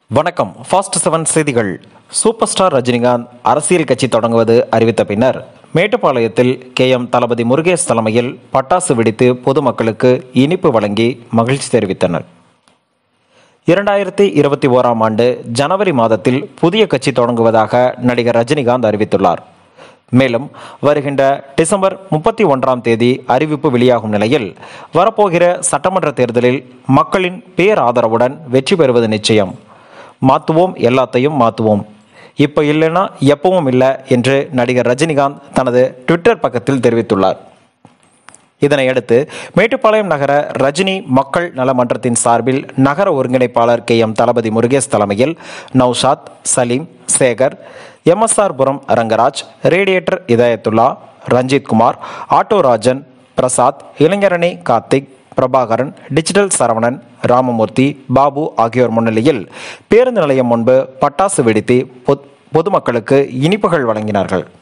வணக்கம் fast seven செய்திகள் super star Rajinikanth அரசியல் கட்சி தொடங்குவது அறிவித்த பின்னர் மேட்டுப்பாளையத்தில் கே எம் தளபதி முருகேஷ் தலைமையில் பட்டாசு வெடித்து பொதுமக்களுக்கு இனிப்பு வழங்கி மகிழ்ச்சி தெரிவித்தனர் இரண்டாயிரத்தி இருபத்தி ஓராம் ஆண்டு ஜனவரி மாதத்தில் புதிய கட்சி தொடங்குவதாக நடிகர் ரஜினிகாந்த் அறிவித்துள்ளார் மேலும் வருகின்ற டிசம்பர் முப்பத்தி ஒன்றாம் தேதி அறிவிப்பு வெளியாகும் நிலையில் வரப்போகிற சட்டமன்ற தேர்தலில் மக்களின் பேராதரவுடன் வெற்றி பெறுவது நிச்சயம் மாற்றுவோம் எல்லாத்தையும் மாற்றுவோம் இப்போ இல்லைன்னா எப்பவும் இல்லை என்று நடிகர் ரஜினிகாந்த் தனது ட்விட்டர் பக்கத்தில் தெரிவித்துள்ளார் இதனையடுத்து மேட்டுப்பாளையம் நகர ரஜினி மக்கள் நல மன்றத்தின் சார்பில் நகர ஒருங்கிணைப்பாளர் கே எம் தளபதி முருகேஷ் தலைமையில் Naushad Salim Sekar MSR Puram Rangaraj radiator Idhayathulla Ranjith Kumar auto Rajan Prasad இளைஞரணி கார்த்திக் பிரபாகரன் டிஜிட்டல் சரவணன் ராமமூர்த்தி பாபு ஆகியோர் முன்னிலையில் பேருந்து நிலையம் முன்பு பட்டாசு வெடித்து பொது- பொதுமக்களுக்கு இனிப்புகள் வழங்கினார்கள்